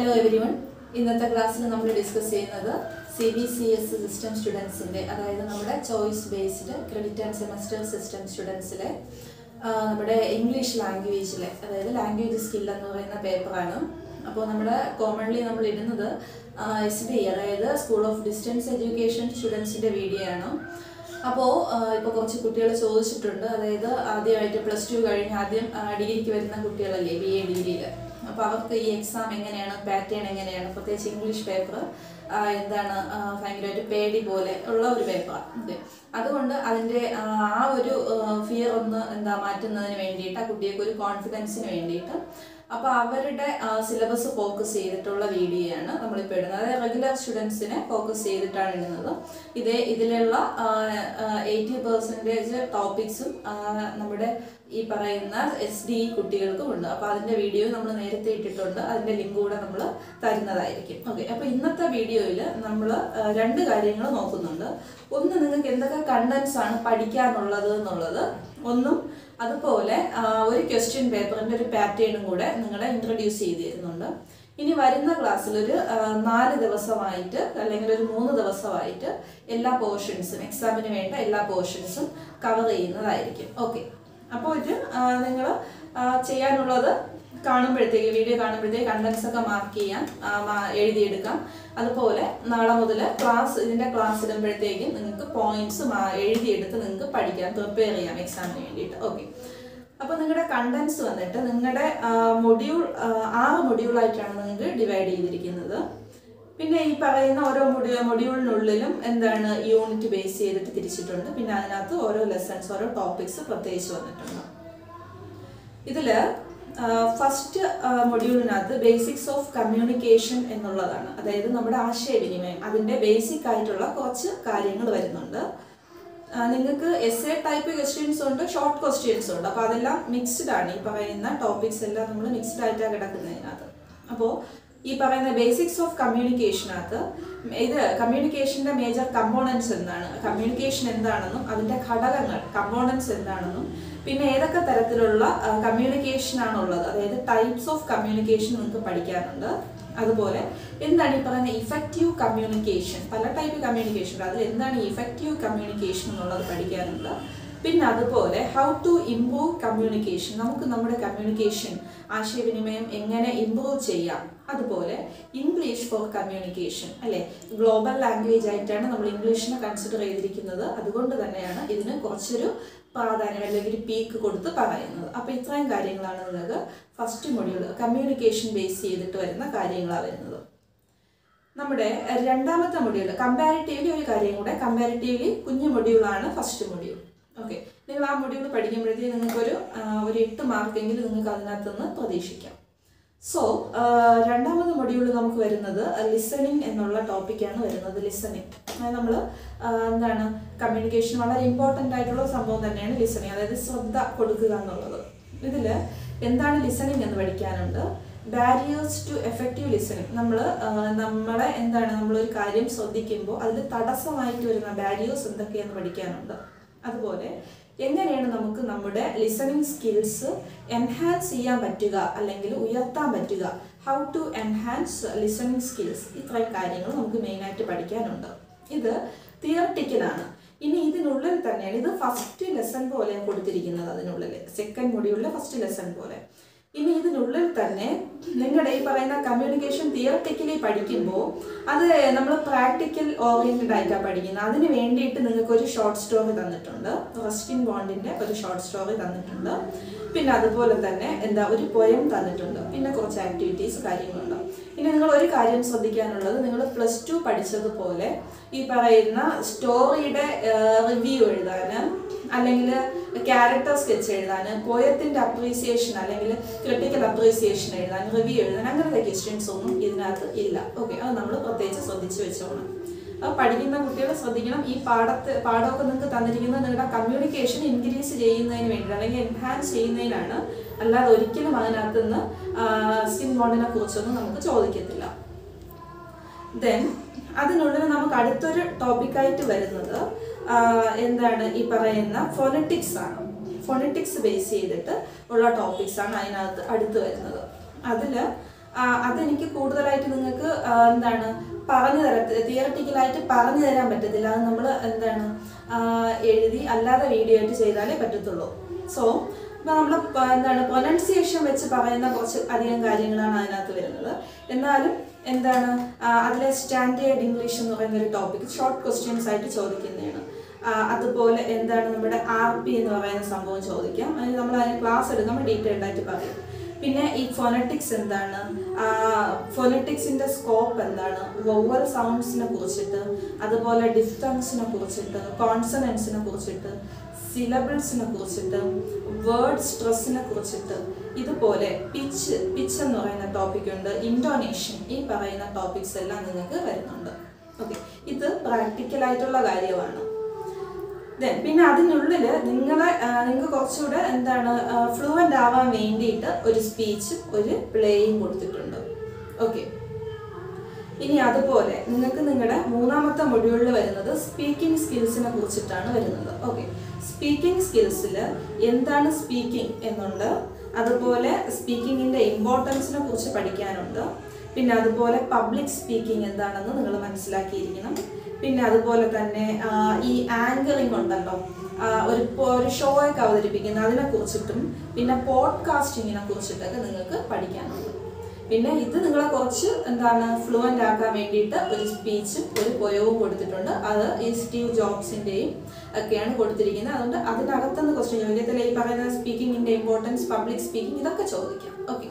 hello everyone ഇന്നത്തെ ക്ലാസ്സിൽ നമ്മൾ ഡിസ്കസ് ചെയ്യുന്നത് C B C S system സ്റ്റുഡൻസിൻ്റെ അതായത് നമ്മുടെ choice based credit and semester system സ്റ്റുഡൻസിലെ നമ്മുടെ ഇംഗ്ലീഷ് ലാംഗ്വേജിലെ അതായത് ലാംഗ്വേജ് സ്കിൽ എന്ന് പറയുന്ന പേപ്പറാണ് അപ്പോൾ നമ്മുടെ കോമൺലി നമ്മൾ ഇടുന്നത് എസ് ബി അതായത് സ്കൂൾ ഓഫ് ഡിസ്റ്റൻസ് എഡ്യൂക്കേഷൻ സ്റ്റുഡൻസിൻ്റെ വീഡിയോ ആണ് അപ്പോൾ ഇപ്പോൾ കുറച്ച് കുട്ടികൾ ചോദിച്ചിട്ടുണ്ട് അതായത് ആദ്യമായിട്ട് പ്ലസ് ടു കഴിഞ്ഞ് ആദ്യം ആ, ഡിഗ്രിക്ക് വരുന്ന കുട്ടികളല്ലേ ബി എ ഡിഗ്രിയിൽ അപ്പോൾ അവർക്ക് ഈ എക്സാം എങ്ങനെയാണ് പാറ്റേൺ എങ്ങനെയാണ് പ്രത്യേകിച്ച് ഇംഗ്ലീഷ് പേപ്പർ എന്താണ് ആ, ഭയങ്കരമായിട്ട് പേടി പോലെ ഉള്ള ഒരു പേപ്പറാണ് ഓക്കെ അതുകൊണ്ട് അതിൻ്റെ ആ ആ ഒരു ഫിയർ ഒന്ന് എന്താ മാറ്റുന്നതിന് വേണ്ടിയിട്ട് ആ കുട്ടികൾക്ക് ഒരു കോൺഫിഡൻസിന് വേണ്ടിയിട്ട് അപ്പോൾ അവരുടെ സിലബസ് ഫോക്കസ് ചെയ്തിട്ടുള്ള വീഡിയോ ആണ് നമ്മളിപ്പോൾ ഇടുന്നത് അതായത് റെഗുലർ സ്റ്റുഡൻസിനെ ഫോക്കസ് ചെയ്തിട്ടാണ് ഇടുന്നത് ഇതേ ഇതിലുള്ള എയ്റ്റി പെർസെൻറ്റേജ് ടോപ്പിക്സും നമ്മുടെ ഈ പറയുന്ന എസ് ഡി കുട്ടികൾക്കും ഉണ്ട് അപ്പോൾ അതിൻ്റെ വീഡിയോ നമ്മൾ നേരത്തെ ഇട്ടിട്ടുണ്ട് അതിൻ്റെ ലിങ്ക് കൂടെ നമ്മൾ തരുന്നതായിരിക്കും ഓക്കെ അപ്പോൾ ഇന്നത്തെ വീഡിയോയിൽ നമ്മൾ രണ്ട് കാര്യങ്ങൾ നോക്കുന്നുണ്ട് ഒന്ന് നിങ്ങൾക്ക് എന്തൊക്കെ കണ്ടൻസ് ആണ് പഠിക്കാനുള്ളത് എന്നുള്ളത് ഒന്നും അതുപോലെ ആ, ഒരു ക്വസ്റ്റ്യൻ പേപ്പറിൻ്റെ ഒരു പാറ്റേണും കൂടെ നിങ്ങളെ ഇൻട്രൊഡ്യൂസ് ചെയ്ത് തരുന്നുണ്ട് ഇനി വരുന്ന ക്ലാസ്സിൽ ഒരു ആ, നാല് ദിവസമായിട്ട് അല്ലെങ്കിൽ ഒരു മൂന്ന് ദിവസമായിട്ട് എല്ലാ പോർഷൻസും എക്സാമിന് വേണ്ട എല്ലാ പോർഷൻസും കവർ ചെയ്യുന്നതായിരിക്കും ഓക്കെ അപ്പോൾ ഇത് നിങ്ങൾ ചെയ്യാനുള്ളത് കാണുമ്പോഴത്തേക്ക് വീഡിയോ കാണുമ്പോഴത്തേക്ക് കണ്ടൻസ് ഒക്കെ മാർക്ക് ചെയ്യാം ആ, മാ- എഴുതിയെടുക്കാം അതുപോലെ നാളെ മുതൽ ക്ലാസ് ഇതിൻ്റെ ക്ലാസ് ഇടുമ്പോഴത്തേക്കും നിങ്ങൾക്ക് പോയിന്റ്സ് എഴുതിയെടുത്ത് നിങ്ങൾക്ക് പഠിക്കാം പ്രിപ്പയർ ചെയ്യാം എക്സാമിന് വേണ്ടിയിട്ട് ഓക്കെ അപ്പോൾ നിങ്ങളുടെ കണ്ടൻസ് വന്നിട്ട് നിങ്ങളുടെ മൊഡ്യൂൾ ആറ് മൊഡ്യൂളായിട്ടാണ് നിങ്ങൾക്ക് ഡിവൈഡ് ചെയ്തിരിക്കുന്നത് പിന്നെ ഈ പറയുന്ന ഓരോ മൊഡ്യൂ മൊഡ്യൂളിനുള്ളിലും എന്താണ് യൂണിറ്റ് ബേസ് ചെയ്തിട്ട് തിരിച്ചിട്ടുണ്ട് പിന്നെ അതിനകത്ത് ഓരോ ലെസൺസ് ഓരോ ടോപ്പിക്സ് പ്രത്യേകിച്ച് വന്നിട്ടുണ്ട് ഇതില് ഫസ്റ്റ് മൊഡ്യൂളിനകത്ത് ബേസിക്സ് ഓഫ് കമ്മ്യൂണിക്കേഷൻ എന്നുള്ളതാണ് അതായത് നമ്മുടെ ആശയവിനിമയം അതിന്റെ ബേസിക് ആയിട്ടുള്ള കുറച്ച് കാര്യങ്ങൾ വരുന്നുണ്ട് ആ, നിങ്ങൾക്ക് എസ് എ ടൈപ്പ് ക്വസ്റ്റ്യൻസ് ഉണ്ട് ഷോർട്ട് ക്വസ്റ്റ്യൻസ് ഉണ്ട് അപ്പോൾ അതെല്ലാം മിക്സ്ഡ് ആണ് ഈ പറയുന്ന ടോപ്പിക്സ് എല്ലാം നമ്മൾ മിക്സ്ഡ് ആയിട്ടാണ് കിടക്കുന്നതിനകത്ത് അപ്പോൾ ഈ പറയുന്ന ബേസിക്സ് ഓഫ് കമ്മ്യൂണിക്കേഷനകത്ത് ഇത് കമ്മ്യൂണിക്കേഷൻ്റെ മേജർ കമ്പോണൻസ് എന്താണ് കമ്മ്യൂണിക്കേഷൻ എന്താണെന്നും അതിൻ്റെ ഘടകങ്ങൾ കമ്പോണൻസ് എന്താണെന്നും പിന്നെ ഏതൊക്കെ തരത്തിലുള്ള കമ്മ്യൂണിക്കേഷൻ ആണുള്ളത് അതായത് ടൈപ്സ് ഓഫ് കമ്മ്യൂണിക്കേഷൻ നിങ്ങൾക്ക് പഠിക്കാനുണ്ട് അതുപോലെ എന്താണ് ഈ പറയുന്ന ഇഫക്റ്റീവ് കമ്മ്യൂണിക്കേഷൻ പല ടൈപ്പ് കമ്മ്യൂണിക്കേഷൻ ഉണ്ട് അതിൽ എന്താണ് ഇഫക്റ്റീവ് കമ്മ്യൂണിക്കേഷൻ എന്നുള്ളത് പഠിക്കാനുണ്ട് പിന്നെ അതുപോലെ ഹൗ ടു ഇംപ്രൂവ് കമ്മ്യൂണിക്കേഷൻ നമുക്ക് നമ്മുടെ കമ്മ്യൂണിക്കേഷൻ ആശയവിനിമയം എങ്ങനെ ഇംപ്രൂവ് ചെയ്യാം അതുപോലെ ഇംഗ്ലീഷ് ഫോർ കമ്മ്യൂണിക്കേഷൻ അല്ലെ ഗ്ലോബൽ ലാംഗ്വേജ് ആയിട്ടാണ് നമ്മൾ ഇംഗ്ലീഷിനെ കൺസിഡർ ചെയ്തിരിക്കുന്നത് അതുകൊണ്ട് തന്നെയാണ് ഇതിന് കുറച്ചൊരു പ്രാധാന്യം അല്ലെങ്കിൽ ഒരു പീക്ക് കൊടുത്ത് പറയുന്നത് അപ്പോൾ ഇത്രയും കാര്യങ്ങളാണ് നിങ്ങൾക്ക് ഫസ്റ്റ് മൊഡ്യൂൾ കമ്മ്യൂണിക്കേഷൻ ബേസ് ചെയ്തിട്ട് വരുന്ന കാര്യങ്ങളാണ് വരുന്നത് നമ്മുടെ രണ്ടാമത്തെ മൊഡ്യൂൾ കമ്പാരിറ്റീവ്ലി ഒരു കാര്യം കൂടെ കമ്പാരിറ്റീവ്ലി കുഞ്ഞു മൊഡ്യൂളാണ് ഫസ്റ്റ് മൊഡ്യൂൾ ഓക്കെ നിങ്ങൾ ആ മൊഡ്യൂൾ പഠിക്കുമ്പോഴത്തേക്ക് നിങ്ങൾക്കൊരു ആ, ഒരു എട്ട് മാർക്കെങ്കിലും നിങ്ങൾക്ക് അതിനകത്തുനിന്ന് പ്രതീക്ഷിക്കാം സോ രണ്ടാമത് മൊഡ്യൂൾ നമുക്ക് വരുന്നത് ലിസണിങ് എന്നുള്ള ടോപ്പിക്കാണ് വരുന്നത് ലിസണിങ് അതായത് നമ്മൾ എന്താണ് കമ്മ്യൂണിക്കേഷൻ വളരെ ഇമ്പോർട്ടൻ്റ് ആയിട്ടുള്ള സംഭവം തന്നെയാണ് ലിസണിങ് അതായത് ശ്രദ്ധ കൊടുക്കുക എന്നുള്ളത് ഇതിൽ എന്താണ് ലിസണിങ് എന്ന് പഠിക്കാനുണ്ട് ബാരിയേഴ്സ് ടു എഫക്റ്റീവ് ലിസണിങ് നമ്മൾ നമ്മളെ എന്താണ് നമ്മളൊരു കാര്യം ശ്രദ്ധിക്കുമ്പോൾ അതിൽ തടസ്സമായിട്ട് വരുന്ന ബാരിയേഴ്സ് എന്തൊക്കെയെന്ന് പഠിക്കാനുണ്ട് അതുപോലെ എങ്ങനെയാണ് നമുക്ക് നമ്മുടെ ലിസണിങ് സ്കിൽസ് എൻഹാൻസ് ചെയ്യാൻ പറ്റുക അല്ലെങ്കിൽ ഉയർത്താൻ പറ്റുക how to enhance listening skills ഇത്രയും കാര്യങ്ങൾ നമുക്ക് മെയിനായിട്ട് പഠിക്കാനുണ്ട് ഇത് തിയറട്ടിക്കലാണ് ഇനി ഇതിനുള്ളിൽ തന്നെയാണ് ഇത് ഫസ്റ്റ് ലെസൺ പോലെ കൊടുത്തിരിക്കുന്നത് അതിനുള്ളിൽ സെക്കൻഡ് മൊഡ്യൂളിലെ ഫസ്റ്റ് ലെസൺ പോലെ ഇനി ഇതിനുള്ളിൽ തന്നെ നിങ്ങളുടെ ഈ പറയുന്ന കമ്മ്യൂണിക്കേഷൻ തിയറട്ടിക്കലി പഠിക്കുമ്പോൾ അത് നമ്മൾ പ്രാക്ടിക്കൽ ഓറിയന്റഡ് ആയിട്ടാണ് പഠിക്കുന്നത് അതിന് വേണ്ടിയിട്ട് നിങ്ങൾക്ക് ഒരു ഷോർട്ട് സ്റ്റോറി തന്നിട്ടുണ്ട് റസ്കിൻ ബോണ്ടിന്റെ ഒരു ഷോർട്ട് സ്റ്റോറി തന്നിട്ടുണ്ട് പിന്നെ അതുപോലെ തന്നെ എന്താ ഒരു പൊയം തന്നിട്ടുണ്ട് പിന്നെ കുറച്ച് ആക്ടിവിറ്റീസ് കാര്യങ്ങളുണ്ട് ഇനി നിങ്ങൾ ഒരു കാര്യം ശ്രദ്ധിക്കാനുള്ളത് നിങ്ങൾ പ്ലസ് ടു പഠിച്ചതുപോലെ ഈ പറയുന്ന സ്റ്റോറിയുടെ റിവ്യൂ എഴുതാൻ അല്ലെങ്കിൽ ക്യാരക്ടർ സ്കെച്ച് എഴുതാൻ പോയത്തിൻ്റെ അപ്രീസിയേഷൻ അല്ലെങ്കിൽ ക്രിട്ടിക്കൽ അപ്രീസിയേഷൻ എഴുതാൻ റിവ്യൂ എഴുതാൻ അങ്ങനത്തെ ക്വസ്റ്റ്യൻസ് ഒന്നും ഇതിനകത്ത് ഇല്ല ഓക്കെ അത് നമ്മൾ പ്രത്യേകിച്ച് ശ്രദ്ധിച്ച് വെച്ചോണം അത് പഠിക്കുന്ന കുട്ടികൾ ശ്രദ്ധിക്കണം ഈ പാഠത്ത് പാഠമൊക്കെ നിങ്ങൾക്ക് തന്നിരിക്കുന്നത് നിങ്ങളുടെ കമ്മ്യൂണിക്കേഷൻ ഇൻക്രീസ് ചെയ്യുന്നതിന് വേണ്ടി അല്ലെങ്കിൽ എൻഹാൻസ് ചെയ്യുന്നതിനാണ് അല്ലാതെ ഒരിക്കലും അതിനകത്ത് നിന്ന് സ്കിൻ ബോണ്ടിനെ കുറിച്ചൊന്നും നമുക്ക് ചോദിക്കത്തില്ല ദെൻ അതിനുള്ളിൽ നമുക്ക് അടുത്തൊരു ടോപ്പിക്കായിട്ട് വരുന്നത് ആ, എന്താണ് ഈ പറയുന്ന ഫോണറ്റിക്സ് ആണ് ഫോണറ്റിക്സ് ബേസ് ചെയ്തിട്ട് ഉള്ള ടോപ്പിക്സ് ആണ് അതിനകത്ത് അടുത്ത് വരുന്നത് അതിൽ ആ, അതെനിക്ക് കൂടുതലായിട്ട് നിങ്ങൾക്ക് ആ, എന്താണ് പറഞ്ഞു തര തിയറട്ടിക്കലായിട്ട് പറഞ്ഞു തരാൻ പറ്റത്തില്ല അത് നമ്മൾ എന്താണ് ആ, എഴുതി അല്ലാതെ വീഡിയോ ആയിട്ട് ചെയ്താലേ പറ്റത്തുള്ളൂ സോ ഇപ്പം നമ്മൾ എന്താണ് പ്രൊനൗൺസിയേഷൻ വെച്ച് പറയുന്ന കുറച്ച് അധികം കാര്യങ്ങളാണ് അതിനകത്ത് വരുന്നത് എന്നാലും എന്താണ് ആ, അതിലെ സ്റ്റാൻഡേർഡ് ഇംഗ്ലീഷ് എന്ന് പറയുന്ന ഒരു ടോപ്പിക് ഷോർട്ട് ക്വസ്റ്റ്യൻസ് ആയിട്ട് ചോദിക്കുന്നതാണ് ആ, അതുപോലെ എന്താണ് നമ്മുടെ ആർ പി എന്ന് പറയുന്ന സംഭവം ചോദിക്കാം അതിന് നമ്മൾ അതിന് ക്ലാസ് എടുക്കുമ്പോൾ ഡീറ്റെയിൽഡ് ആയിട്ട് പറയും പിന്നെ ഈ ഫോണറ്റിക്സ് എന്താണ് ഫോണറ്റിക്സിന്റെ സ്കോപ്പ് എന്താണ് വൊവൽ സൗണ്ട്സിനെ കുറിച്ചിട്ട് അതുപോലെ ഡിഫ്തങ്സിനെ കുറിച്ചിട്ട് കോൺസണൻസിനെ കുറിച്ചിട്ട് സിലബിൾസിനെ കുറിച്ചിട്ട് വേർഡ് സ്ട്രെസ്സിനെ കുറിച്ചിട്ട് ഇതുപോലെ പിച്ച് പിച്ച് എന്ന് പറയുന്ന ടോപ്പിക് ഉണ്ട് ഇൻഡോനേഷൻ ഈ പറയുന്ന ടോപ്പിക്സ് എല്ലാം നിങ്ങൾക്ക് വരുന്നുണ്ട് ഓക്കെ ഇത് പ്രാക്ടിക്കൽ ആയിട്ടുള്ള കാര്യമാണ് Then പിന്നെ അതിനുള്ളിൽ നിങ്ങളെ നിങ്ങൾക്ക് കുറച്ചുകൂടെ എന്താണ് ഫ്ലുവൻ്റ് ആവാൻ വേണ്ടിയിട്ട് ഒരു സ്പീച്ചും ഒരു പ്ലേയും കൊടുത്തിട്ടുണ്ട് ഓക്കെ ഇനി അതുപോലെ നിങ്ങൾക്ക് നിങ്ങളുടെ മൂന്നാമത്തെ മൊഡ്യൂളിൽ വരുന്നത് സ്പീക്കിംഗ് സ്കിൽസിനെ കുറിച്ചിട്ടാണ് വരുന്നത് ഓക്കെ സ്പീക്കിംഗ് സ്കിൽസിൽ എന്താണ് സ്പീക്കിംഗ് എന്നുണ്ട് അതുപോലെ സ്പീക്കിങ്ങിൻ്റെ ഇമ്പോർട്ടൻസിനെ കുറിച്ച് പഠിക്കാനുണ്ട് പിന്നെ അതുപോലെ പബ്ലിക് സ്പീക്കിംഗ് എന്താണെന്ന് നിങ്ങൾ മനസ്സിലാക്കിയിരിക്കണം പിന്നെ അതുപോലെ തന്നെ ആ, ഈ ആങ്കറിംഗ് ഉണ്ടല്ലോ ആ, ഒരു പോ- ഒരു ഷോ ഒക്കെ അവതരിപ്പിക്കുന്ന അതിനെ കുറിച്ചിട്ടും പിന്നെ പോഡ്കാസ്റ്റിങ്ങിനെ കുറിച്ചിട്ടൊക്കെ നിങ്ങൾക്ക് പഠിക്കാനുണ്ട് പിന്നെ ഇത് നിങ്ങളെ കുറച്ച് എന്താണ് ഫ്ലുവൻ്റ് ആക്കാൻ വേണ്ടിയിട്ട് ഒരു സ്പീച്ചും ഒരു പൊയവും കൊടുത്തിട്ടുണ്ട് അത് ഈ സ്റ്റീവ് ജോബ്സിൻ്റെയും ഒക്കെയാണ് കൊടുത്തിരിക്കുന്നത് അതുകൊണ്ട് അതിനകത്തുനിന്ന് ക്വസ്റ്റ്യൻ ചോദിക്കത്തില്ല ഈ പറയുന്ന സ്പീക്കിങ്ങിൻ്റെ ഇമ്പോർട്ടൻസ് പബ്ലിക് സ്പീക്കിംഗ് ഇതൊക്കെ ചോദിക്കാം ഓക്കെ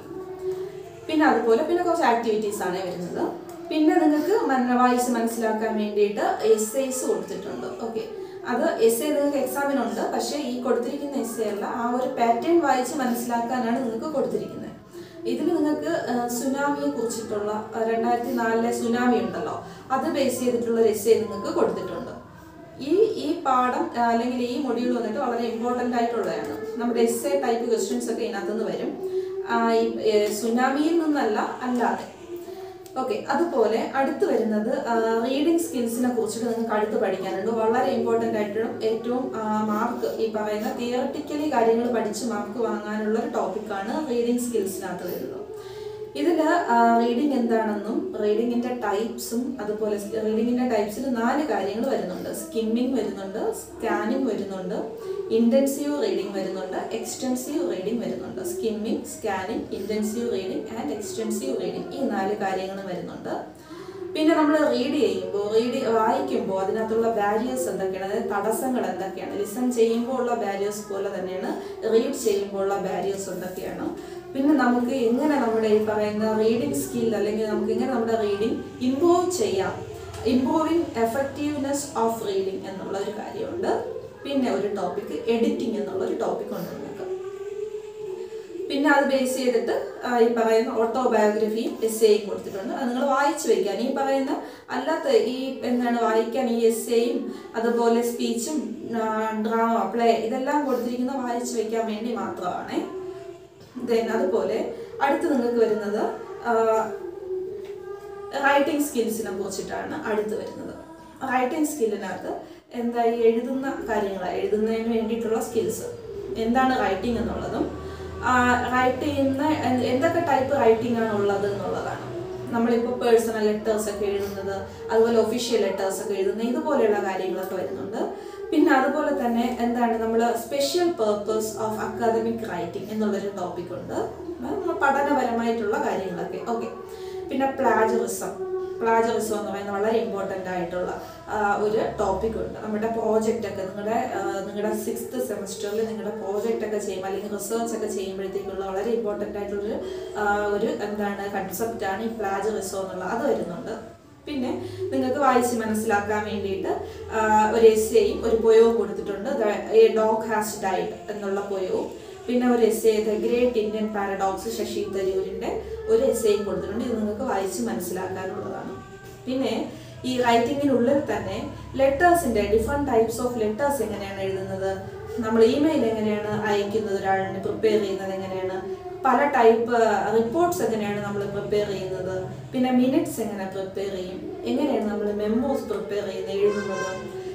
പിന്നെ അതുപോലെ പിന്നെ കുറച്ച് ആക്ടിവിറ്റീസ് ആണ് വരുന്നത് പിന്നെ നിങ്ങൾക്ക് മന വായിച്ച് മനസ്സിലാക്കാൻ വേണ്ടിയിട്ട് എസ് ഐസ് കൊടുത്തിട്ടുണ്ട് ഓക്കെ അത് എസ് ഐ നിങ്ങൾക്ക് എക്സാമിനുണ്ട് പക്ഷേ ഈ കൊടുത്തിരിക്കുന്ന എസ് ഐ അല്ല ആ ഒരു പാറ്റേൺ വായിച്ച് മനസ്സിലാക്കാനാണ് നിങ്ങൾക്ക് കൊടുത്തിരിക്കുന്നത് ഇതിൽ നിങ്ങൾക്ക് സുനാമിയെ കുറിച്ചിട്ടുള്ള ആ, രണ്ടായിരത്തി നാലിലെ സുനാമി ഉണ്ടല്ലോ അത് ബേസ് ചെയ്തിട്ടുള്ള ഒരു എസ് ഐ നിങ്ങൾക്ക് കൊടുത്തിട്ടുണ്ട് ഈ ഈ പാഠം ആ, അല്ലെങ്കിൽ ഈ മൊഡ്യൂൾ വന്നിട്ട് വളരെ ഇമ്പോർട്ടൻ്റ് ആയിട്ടുള്ളതാണ് നമ്മുടെ എസ് എ ടൈപ്പ് ക്വസ്റ്റ്യൻസ് ഒക്കെ ഇതിനകത്തുനിന്ന് വരും ആ, ഈ ഏ, സുനാമിയിൽ നിന്നല്ല അല്ലാതെ ഓക്കെ അതുപോലെ അടുത്ത് വരുന്നത് റീഡിംഗ് സ്കിൽസിനെ കുറിച്ചിട്ട് നിങ്ങൾക്ക് അടുത്ത് പഠിക്കാനുണ്ട് വളരെ ഇമ്പോർട്ടൻ്റ് ആയിട്ടുള്ള ഏറ്റവും മാർക്ക് ഈ പറയുന്ന തിയറട്ടിക്കലി കാര്യങ്ങൾ പഠിച്ച് മാർക്ക് വാങ്ങാനുള്ള ഒരു ടോപ്പിക്കാണ് റീഡിംഗ് സ്കിൽസിനകത്ത് വരുന്നത് ഇതിൽ റീഡിംഗ് എന്താണെന്നും റീഡിങ്ങിൻ്റെ ടൈപ്സും അതുപോലെ റീഡിങ്ങിൻ്റെ ടൈപ്സിൽ നാല് കാര്യങ്ങൾ വരുന്നുണ്ട് സ്കിമ്മിങ് വരുന്നുണ്ട് സ്കാനിങ് വരുന്നുണ്ട് ഇൻറ്റൻസീവ് റീഡിംഗ് വരുന്നുണ്ട് എക്സ്റ്റൻസീവ് റീഡിംഗ് വരുന്നുണ്ട് skimming scanning intensive reading and extensive reading ഈ നാല് കാര്യങ്ങളും വരുന്നുണ്ട് പിന്നെ നമ്മൾ റീഡ് ചെയ്യുമ്പോൾ റീഡ് വായിക്കുമ്പോൾ അതിനകത്തുള്ള ബാരിയേഴ്സ് എന്തൊക്കെയാണ് അതായത് തടസ്സങ്ങൾ എന്തൊക്കെയാണ് ലിസൺ ചെയ്യുമ്പോൾ ഉള്ള ബാരിയേഴ്സ് പോലെ തന്നെയാണ് റീഡ് ചെയ്യുമ്പോൾ ഉള്ള ബാരിയേഴ്സ് എന്തൊക്കെയാണ് പിന്നെ നമുക്ക് എങ്ങനെ നമ്മുടെ ഈ പറയുന്ന റീഡിംഗ് സ്കിൽ അല്ലെങ്കിൽ നമുക്ക് എങ്ങനെ നമ്മുടെ റീഡിംഗ് ഇംപ്രൂവ് ചെയ്യാം ഇംപ്രൂവിങ് എഫക്റ്റീവ്നെസ് ഓഫ് റീഡിംഗ് എന്നുള്ള ഒരു കാര്യമുണ്ട് പിന്നെ ഒരു ടോപ്പിക് എഡിറ്റിംഗ് എന്നുള്ള ഒരു ടോപ്പിക് ഉണ്ട് നമുക്ക് പിന്നെ അത് ബേസ് ചെയ്തിട്ട് ആ, ഈ പറയുന്ന ഓട്ടോബയോഗ്രഫിയും എസ് എയും കൊടുത്തിട്ടുണ്ട് അത് നിങ്ങൾ വായിച്ചു വയ്ക്കാൻ ഈ പറയുന്ന അല്ലാത്ത ഈ എന്താണ് വായിക്കാൻ ഈ എസ് എയും അതുപോലെ സ്പീച്ചും ഡ്രാമ പ്ലേ ഇതെല്ലാം കൊടുത്തിരിക്കുന്ന വായിച്ചു വയ്ക്കാൻ വേണ്ടി മാത്രമാണ് ദെൻ അതുപോലെ അടുത്ത് നിങ്ങൾക്ക് വരുന്നത് റൈറ്റിംഗ് സ്കിൽസിനെ കുറിച്ചിട്ടാണ് അടുത്ത് വരുന്നത് റൈറ്റിംഗ് സ്കില്ലിനകത്ത് എന്താ ഈ എഴുതുന്ന കാര്യങ്ങളാണ് എഴുതുന്നതിന് വേണ്ടിയിട്ടുള്ള സ്കിൽസ് എന്താണ് റൈറ്റിംഗ് എന്നുള്ളതും റൈറ്റ് ചെയ്യുന്ന എന്ത് എന്തൊക്കെ ടൈപ്പ് റൈറ്റിംഗ് ആണ് ഉള്ളത് എന്നുള്ളതാണ് നമ്മളിപ്പോൾ പേഴ്സണൽ ലെറ്റേഴ്സ് ഒക്കെ എഴുതുന്നത് അതുപോലെ ഒഫീഷ്യൽ ലെറ്റേഴ്സ് ഒക്കെ എഴുതുന്നത് ഇതുപോലെയുള്ള കാര്യങ്ങളൊക്കെ വരുന്നുണ്ട് പിന്നെ അതുപോലെ തന്നെ എന്താണ് നമ്മൾ special purpose of academic writing എന്നുള്ളൊരു ടോപ്പിക് ഉണ്ട് നമ്മൾ പഠനപരമായിട്ടുള്ള കാര്യങ്ങളൊക്കെ ഓക്കെ പിന്നെ പ്ലാജറിസം പ്ലാജറിസം എന്ന് പറയുന്നത് വളരെ ഇമ്പോർട്ടൻ്റ് ആയിട്ടുള്ള ആ, ഒരു ടോപ്പിക് ഉണ്ട് നമ്മുടെ പ്രോജക്റ്റ് ഒക്കെ നിങ്ങളുടെ ആ, നിങ്ങളുടെ സിക്സ്ത് സെമസ്റ്ററിൽ നിങ്ങളുടെ പ്രോജക്റ്റ് ഒക്കെ ചെയ്യുമ്പോൾ അല്ലെങ്കിൽ റിസർച്ച് ഒക്കെ ചെയ്യുമ്പോഴത്തേക്കുള്ള വളരെ ഇമ്പോർട്ടൻ്റ് ആയിട്ടുള്ളൊരു ആ, ഒരു എന്താണ് കൺസെപ്റ്റാണ് ഈ പ്ലാജറിസം എന്നുള്ളത് അത് വരുന്നുണ്ട് പിന്നെ നിങ്ങൾക്ക് വായിച്ച് മനസ്സിലാക്കാൻ വേണ്ടിയിട്ട് ആ, ഒരു എസ്സേയും ഒരു പൊയവും കൊടുത്തിട്ടുണ്ട് എ ഡോഗ് ഹാസ് ഡൈഡ് എന്നുള്ള പൊയവും പിന്നെ ഒരു essay the great Indian paradox Shashi തരൂരിൻ്റെ ഒരു എസ്സേയും കൊടുത്തിട്ടുണ്ട് ഇത് നിങ്ങൾക്ക് വായിച്ച് മനസ്സിലാക്കാനുള്ളതാണ് പിന്നെ ഈ റൈറ്റിങ്ങിനുള്ളിൽ തന്നെ ലെറ്റേഴ്സിൻ്റെ ഡിഫറെൻറ്റ് ടൈപ്സ് ഓഫ് ലെറ്റേഴ്സ് എങ്ങനെയാണ് എഴുതുന്നത് നമ്മൾ ഇമെയിൽ എങ്ങനെയാണ് അയക്കുന്നത് ഒരാളിന് പ്രിപ്പയർ ചെയ്യുന്നത് എങ്ങനെയാണ് പല ടൈപ്പ് റിപ്പോർട്ട്സ് എങ്ങനെയാണ് നമ്മൾ പ്രിപ്പയർ ചെയ്യുന്നത് പിന്നെ മിനിറ്റ്സ് എങ്ങനെ പ്രിപ്പയർ ചെയ്യും എങ്ങനെയാണ് നമ്മൾ മെമ്മോസ് പ്രിപ്പയർ ചെയ്യുന്നത് എഴുതുന്നത്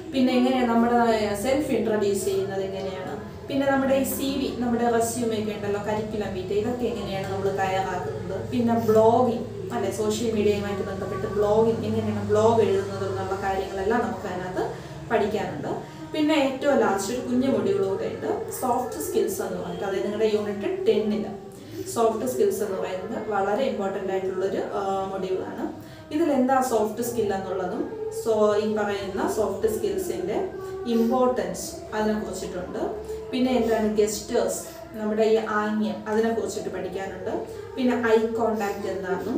പിന്നെ എങ്ങനെയാണ് നമ്മുടെ സെൽഫ് ഇൻട്രൊഡ്യൂസ് ചെയ്യുന്നത് എങ്ങനെയാണ് പിന്നെ നമ്മുടെ ഈ സി വി നമ്മുടെ റെസ്യൂമേ ഒക്കെ ഉണ്ടല്ലോ കരിക്കുലം വീറ്റ് ഇതൊക്കെ എങ്ങനെയാണ് നമ്മൾ തയ്യാറാക്കുന്നത് പിന്നെ ബ്ലോഗിങ് അല്ലെ സോഷ്യൽ മീഡിയയുമായിട്ട് ബന്ധപ്പെട്ട് ബ്ലോഗിങ് എങ്ങനെയാണ് ബ്ലോഗ് എഴുതുന്നത് എന്നുള്ള കാര്യങ്ങളെല്ലാം നമുക്ക് അതിനകത്ത് പഠിക്കാനുണ്ട് പിന്നെ ഏറ്റവും ലാസ്റ്റ് ഒരു കുഞ്ഞു മൊഡ്യൂളൂടെ ഉണ്ട് സോഫ്റ്റ് സ്കിൽസ് എന്ന് പറഞ്ഞിട്ട് അതായത് നിങ്ങളുടെ യൂണിറ്റ് ടെന്നില് സോഫ്റ്റ് സ്കിൽസ് എന്ന് പറയുന്നത് വളരെ ഇമ്പോർട്ടൻ്റ് ആയിട്ടുള്ളൊരു മൊഡ്യൂളാണ് ഇതിൽ എന്താ സോഫ്റ്റ് സ്കിൽ എന്നുള്ളതും സോ ഈ പറയുന്ന സോഫ്റ്റ് സ്കിൽസിൻ്റെ ഇമ്പോർട്ടൻസ് അതിനെ കുറിച്ചിട്ടുണ്ട് പിന്നെ എന്താണ് ഗസ്റ്റേഴ്സ് നമ്മുടെ ഈ ആംഗ്യം അതിനെ കുറിച്ചിട്ട് പഠിക്കാനുണ്ട് പിന്നെ ഐ കോണ്ടാക്ട് എന്താണെന്നും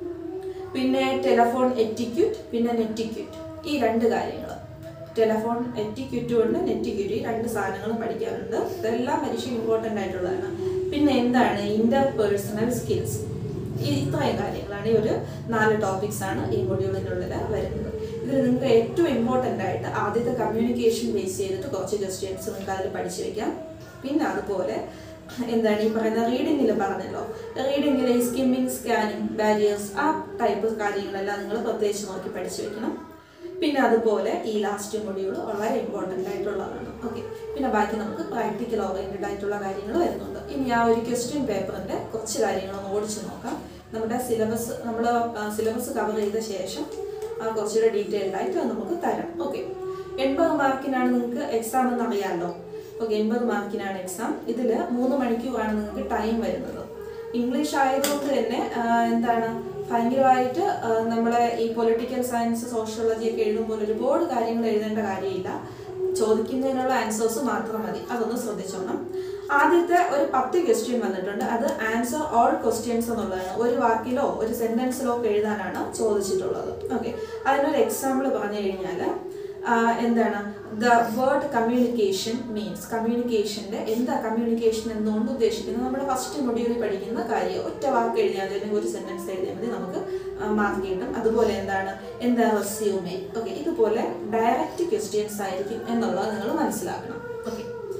പിന്നെ ടെലഫോൺ എറ്റിക്യൂറ്റ് പിന്നെ നെറ്റിക്യൂറ്റ് ഈ രണ്ട് കാര്യങ്ങൾ ടെലഫോൺ എറ്റിക്യൂറ്റും ഉണ്ട് നെറ്റിക്യൂറ്റ് ഈ രണ്ട് സാധനങ്ങളും പഠിക്കാനുണ്ട് ഇതെല്ലാം മനുഷ്യൻ ഇമ്പോർട്ടൻ്റ് ആയിട്ടുള്ളതാണ് പിന്നെ എന്താണ് ഇന്റർ പേഴ്സണൽ സ്കിൽസ് ഈ ഇത്രയും കാര്യങ്ങളാണ് ഈ ഒരു നാല് ടോപ്പിക്സ് ആണ് ഈ മൊഡ്യൂളിനുള്ളിൽ വരുന്നത് ഇതിൽ നിങ്ങൾക്ക് ഏറ്റവും ഇമ്പോർട്ടൻ്റ് ആയിട്ട് ആദ്യത്തെ കമ്മ്യൂണിക്കേഷൻ ബേസ് ചെയ്തിട്ട് കുറച്ച് ക്വസ്റ്റ്യൻസ് നിങ്ങൾക്ക് അതിൽ പഠിച്ചു വെക്കാം പിന്നെ അതുപോലെ എന്താണ് ഈ പറയുന്ന റീഡിങ്ങിൽ പറഞ്ഞല്ലോ റീഡിങ്ങിൽ ഈ സ്കിമ്മിങ് സ്കാനിങ് ബാരിയേഴ്സ് ആ ടൈപ്പ് കാര്യങ്ങളെല്ലാം നിങ്ങൾ പ്രത്യേകിച്ച് നോക്കി പഠിച്ചു വെക്കണം പിന്നെ അതുപോലെ ഈ ലാസ്റ്റ് മൊഡ്യൂൾ വളരെ ഇമ്പോർട്ടൻ്റ് ആയിട്ടുള്ളതാണ് ഓക്കെ പിന്നെ ബാക്കി നമുക്ക് പ്രാക്ടിക്കൽ ഓറിയൻറ്റഡ് ആയിട്ടുള്ള കാര്യങ്ങൾ വരുന്നുണ്ട് ഇനി ആ ഒരു ക്വസ്റ്റ്യൻ പേപ്പറിൻ്റെ കുറച്ച് കാര്യങ്ങൾ ഒന്ന് ഓടിച്ചു നോക്കാം നമ്മുടെ സിലബസ് നമ്മൾ സിലബസ് കവർ ചെയ്ത ശേഷം ആ കുറച്ചുകൂടെ ഡീറ്റെയിൽഡ് ആയിട്ട് അത് നമുക്ക് തരാം ഓക്കെ എൺപത് മാർക്കിനാണ് നിങ്ങൾക്ക് എക്സാം എന്ന് അറിയാമല്ലോ ഓക്കെ എൺപത് മാർക്കിനാണ് എക്സാം ഇതിൽ മൂന്ന് മണിക്കൂറാണ് നിങ്ങൾക്ക് ടൈം വരുന്നത് ഇംഗ്ലീഷ് ആയതുകൊണ്ട് തന്നെ ആ, എന്താണ് ഭയങ്കരമായിട്ട് ആ, നമ്മളെ ഈ പൊളിറ്റിക്കൽ സയൻസ് സോഷ്യോളജി ഒക്കെ എഴുതുമ്പോൾ ഒരുപാട് കാര്യങ്ങൾ എഴുതേണ്ട കാര്യമില്ല ചോദിക്കുന്നതിനുള്ള ആൻസേഴ്സ് മാത്രം മതി അതൊന്ന് ശ്രദ്ധിച്ചോണം ആദ്യത്തെ ഒരു പത്ത് ക്വസ്റ്റ്യൻ വന്നിട്ടുണ്ട് അത് ആൻസർ ഓൾ ക്വസ്റ്റ്യൻസ് എന്നുള്ളതാണ് ഒരു വാക്കിലോ ഒരു സെന്റൻസിലോ ഒക്കെ എഴുതാനാണ് ചോദിച്ചിട്ടുള്ളത് ഓക്കെ അതിനൊരു എക്സാമ്പിൾ പറഞ്ഞു കഴിഞ്ഞാൽ എന്താണ് ദ വേർഡ് കമ്മ്യൂണിക്കേഷൻ മീൻസ് കമ്മ്യൂണിക്കേഷൻ്റെ എന്താ കമ്മ്യൂണിക്കേഷൻ എന്നുകൊണ്ട് ഉദ്ദേശിക്കുന്നത് നമ്മുടെ ഫസ്റ്റ് മൊഡ്യൂളിൽ പഠിക്കുന്ന കാര്യം ഒറ്റ വാക്ക് എഴുതിയാൽ മതി അല്ലെങ്കിൽ ഒരു സെന്റൻസ് എഴുതിയാൽ മതി നമുക്ക് മാർക്ക് കിട്ടും അതുപോലെ എന്താണ് എന്താ റെസ്യൂമേ ഓക്കെ ഇതുപോലെ ഡയറക്റ്റ് ക്വസ്റ്റ്യൻസ് ആയിരിക്കും എന്നുള്ളത് നിങ്ങൾ മനസ്സിലാക്കണം ഓക്കെ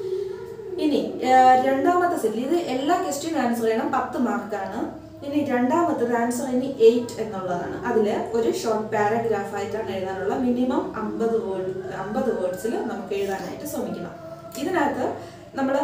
ഇനി ആ, രണ്ടാമത്തെ സെറ്റിൽ ഇത് എല്ലാ ക്വസ്റ്റ്യൻ ആൻസർ ചെയ്യണം പത്ത് മാർക്കാണ് ഇനി രണ്ടാമത്തത് ആൻസർ ഇനി എയ്റ്റ് എന്നുള്ളതാണ് അതിൽ ഒരു ഷോർട്ട് പാരഗ്രാഫ് ആയിട്ടാണ് എഴുതാനുള്ള മിനിമം അമ്പത് വേർഡ് അമ്പത് വേർഡ്സിൽ നമുക്ക് എഴുതാനായിട്ട് ശ്രമിക്കണം ഇതിനകത്ത് നമ്മൾ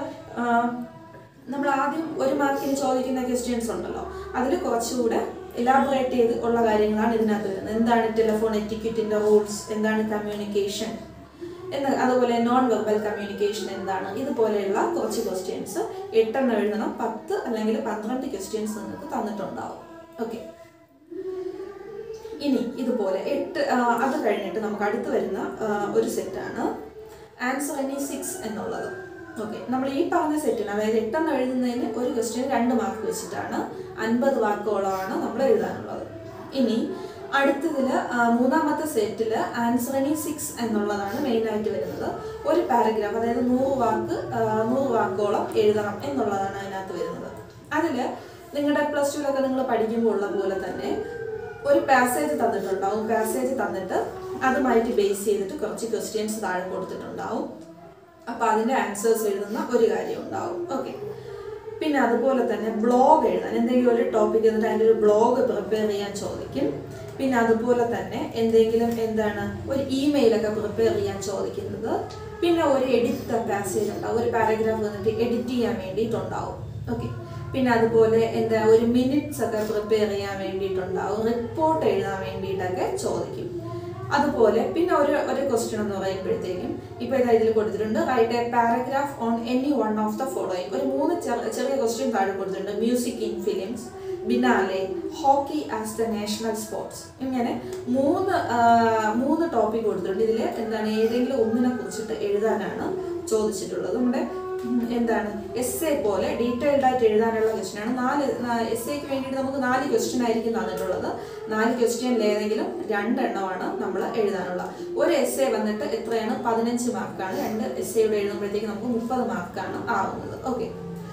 നമ്മൾ ആദ്യം ഒരു മാർക്കിന് ചോദിക്കുന്ന ക്വസ്റ്റ്യൻസ് ഉണ്ടല്ലോ അതിൽ കുറച്ചുകൂടെ എലാബറേറ്റ് ചെയ്ത് ഉള്ള കാര്യങ്ങളാണ് ഇതിനകത്ത് വരുന്നത് എന്താണ് ടെലിഫോൺ എറ്റിക്യൂറ്റിന്റെ റൂൾസ് എന്താണ് കമ്മ്യൂണിക്കേഷൻ എന്ന് അതുപോലെ നോൺ വെർബൽ കമ്മ്യൂണിക്കേഷൻ എന്താണ് ഇതുപോലെയുള്ള കുറച്ച് ക്വസ്റ്റ്യൻസ് എട്ടെണ്ണം എഴുതണം പത്ത് അല്ലെങ്കിൽ പന്ത്രണ്ട് ക്വസ്റ്റ്യൻസ് നിങ്ങൾക്ക് തന്നിട്ടുണ്ടാവും ഓക്കെ ഇനി ഇതുപോലെ എട്ട് ആ, അത് കഴിഞ്ഞിട്ട് നമുക്ക് അടുത്ത് വരുന്ന ആ, ഒരു സെറ്റാണ് ആൻസർ എനി സിക്സ് എന്നുള്ളത് ഓക്കെ നമ്മൾ ഈ പറഞ്ഞ സെറ്റിന് അതായത് എട്ടെണ്ണം എഴുതുന്നതിന് ഒരു ക്വസ്റ്റ്യൻ രണ്ട് മാർക്ക് വെച്ചിട്ടാണ് അൻപത് വാക്കുകളാണ് നമ്മൾ എഴുതാനുള്ളത് ഇനി അടുത്തതിൽ മൂന്നാമത്തെ സെറ്റിൽ ആൻസർ എനി സിക്സ് എന്നുള്ളതാണ് മെയിനായിട്ട് വരുന്നത് ഒരു പാരഗ്രാഫ് അതായത് നൂറ് വാക്ക് ആ, നൂറ് വാക്കോളം എഴുതണം എന്നുള്ളതാണ് അതിനകത്ത് വരുന്നത് അതിൽ നിങ്ങളുടെ പ്ലസ് ടുവിലൊക്കെ നിങ്ങൾ പഠിക്കുമ്പോൾ ഉള്ള പോലെ തന്നെ ഒരു പാസേജ് തന്നിട്ടുണ്ടാവും പാസേജ് തന്നിട്ട് അതുമായിട്ട് ബേസ് ചെയ്തിട്ട് കുറച്ച് ക്വസ്റ്റ്യൻസ് താഴെ കൊടുത്തിട്ടുണ്ടാവും അപ്പോൾ അതിൻ്റെ ആൻസേഴ്സ് എഴുതുന്ന ഒരു കാര്യം ഉണ്ടാവും ഓക്കെ പിന്നെ അതുപോലെ തന്നെ ബ്ലോഗ് എഴുതാൻ എന്തെങ്കിലും ഒരു ടോപ്പിക് എന്നിട്ട് അതിൻ്റെ ഒരു ബ്ലോഗ് പ്രിപ്പയർ ചെയ്യാൻ ചോദിക്കും പിന്നെ അതുപോലെ തന്നെ എന്തെങ്കിലും എന്താണ് ഒരു ഇമെയിലൊക്കെ പ്രിപ്പയർ ചെയ്യാൻ ചോദിക്കുന്നത് പിന്നെ ഒരു എഡിറ്റ് പാസേജ് ഉണ്ടാവും ഒരു പാരഗ്രാഫ് വന്നിട്ട് എഡിറ്റ് ചെയ്യാൻ വേണ്ടിയിട്ടുണ്ടാവും ഓക്കെ പിന്നെ അതുപോലെ എന്താ ഒരു മിനിറ്റ്സ് ഒക്കെ പ്രിപ്പയർ ചെയ്യാൻ വേണ്ടിയിട്ടുണ്ടാവും റിപ്പോർട്ട് എഴുതാൻ വേണ്ടിയിട്ടൊക്കെ ചോദിക്കും അതുപോലെ പിന്നെ ഒരു ഒരു ക്വസ്റ്റ്യൻ എന്ന് പറയുമ്പോഴത്തേക്കും ഇപ്പോൾ ഇതാ ഇതിൽ കൊടുത്തിട്ടുണ്ട് write a paragraph on any one of the following ഒരു മൂന്ന് ചെറ- ചെറിയ ക്വസ്റ്റ്യൻ താഴെ കൊടുത്തിട്ടുണ്ട് music in films Biennale hockey as the national sports ഇങ്ങനെ മൂന്ന് ആ, മൂന്ന് ടോപ്പിക് കൊടുത്തിട്ടുണ്ട് ഇതിൽ എന്താണ് ഏതെങ്കിലും ഒന്നിനെ കുറിച്ചിട്ട് എഴുതാനാണ് ചോദിച്ചിട്ടുള്ളത് നമ്മുടെ ഉം, എന്താണ് എസ് എ പോലെ ഡീറ്റെയിൽഡ് ആയിട്ട് എഴുതാനുള്ള ക്വസ്റ്റ്യൻ ആണ് നാല് എസ് എക്ക് വേണ്ടിയിട്ട് നമുക്ക് നാല് ക്വസ്റ്റ്യൻ ആയിരിക്കും തന്നിട്ടുള്ളത് നാല് ക്വസ്റ്റ്യനിൽ ഏതെങ്കിലും രണ്ടെണ്ണമാണ് നമ്മൾ എഴുതാനുള്ള ഒരു എസ് എ വന്നിട്ട് എത്രയാണ് പതിനഞ്ച് മാർക്കാണ് രണ്ട് എസ് എയുടെ എഴുതുമ്പോഴത്തേക്ക് നമുക്ക് മുപ്പത് മാർക്കാണ് ആവുന്നത് ഓക്കെ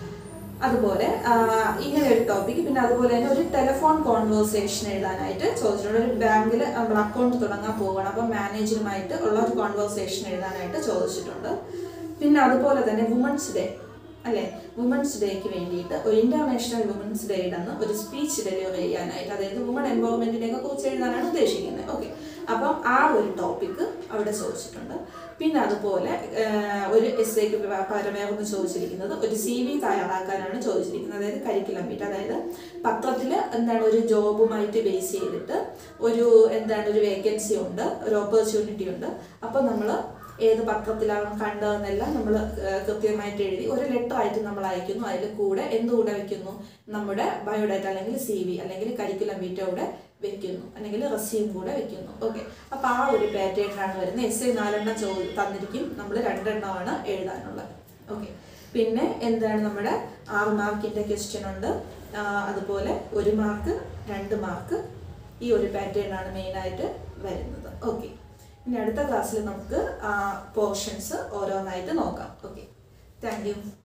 അതുപോലെ ആ, ഇങ്ങനെ ഒരു ടോപ്പിക് പിന്നെ അതുപോലെ തന്നെ ഒരു ടെലിഫോൺ കോൺവേഴ്സേഷൻ എഴുതാനായിട്ട് ചോദിച്ചിട്ടുണ്ട് ഒരു ബാങ്കിൽ നമ്മൾ അക്കൗണ്ട് തുടങ്ങാൻ പോവുകയാണ് അപ്പം മാനേജറുമായിട്ട് ഉള്ള ഒരു കോൺവേഴ്സേഷൻ എഴുതാനായിട്ട് ചോദിച്ചിട്ടുണ്ട് പിന്നെ അതുപോലെ തന്നെ വുമൻസ് ഡേ അല്ലെ വുമൻസ് ഡേക്ക് വേണ്ടിയിട്ട് ഒരു ഇന്റർനാഷണൽ വുമൻസ് ഡേയുടെ അന്ന് ഒരു സ്പീച്ച് ഡെലിവറി ചെയ്യാനായിട്ട് അതായത് വുമൺ എംപവർമെന്റിനെ ഒക്കെ കുറിച്ച് എഴുതാനാണ് ഉദ്ദേശിക്കുന്നത് ഓക്കെ അപ്പം ആ ഒരു ടോപ്പിക്ക് അവിടെ ചോദിച്ചിട്ടുണ്ട് പിന്നെ അതുപോലെ ആഹ്, ഒരു എസ് ഐക്ക് പരമേർന്ന് ചോദിച്ചിരിക്കുന്നത് ഒരു സി വി തയ്യാറാക്കാനാണ് ചോദിച്ചിരിക്കുന്നത് അതായത് കരിക്കുലം മീറ്റ് അതായത് പത്രത്തിൽ എന്താണ് ഒരു ജോബുമായിട്ട് ബേസ് ചെയ്തിട്ട് ഒരു എന്താണ് ഒരു വേക്കൻസി ഉണ്ട് ഒരു ഓപ്പർച്യൂണിറ്റി ഉണ്ട് അപ്പോൾ നമ്മൾ ഏത് പത്രത്തിലാണ് കണ്ടതെന്നെല്ലാം നമ്മൾ കൃത്യമായിട്ട് എഴുതി ഒരു ലെറ്റർ ആയിട്ട് നമ്മൾ അയക്കുന്നു അതിൽ കൂടെ എന്തുകൂടെ വെക്കുന്നു നമ്മുടെ ബയോഡാറ്റ അല്ലെങ്കിൽ സി വി അല്ലെങ്കിൽ കരിക്കുലം വീറ്റ കൂടെ വെക്കുന്നു അല്ലെങ്കിൽ റെസ്യൂം കൂടെ വെക്കുന്നു ഓക്കെ അപ്പോൾ ആ ഒരു പാറ്റേണിലാണ് വരുന്നത് എസ് ഐ നാലെണ്ണം ചോ തന്നിരിക്കും നമ്മൾ രണ്ടെണ്ണമാണ് എഴുതാനുള്ളത് ഓക്കെ പിന്നെ എന്താണ് നമ്മുടെ ആറ് മാർക്കിൻ്റെ ക്വസ്റ്റ്യൻ ഉണ്ട് ആ, അതുപോലെ ഒരു മാർക്ക് രണ്ട് മാർക്ക് ഈ ഒരു പാറ്റേണാണ് മെയിനായിട്ട് വരുന്നത് ഓക്കെ ഇനി അടുത്ത ക്ലാസ്സിൽ നമുക്ക് ആ പോർഷൻസ് ഓരോന്നായിട്ട് നോക്കാം ഓക്കെ താങ്ക് യു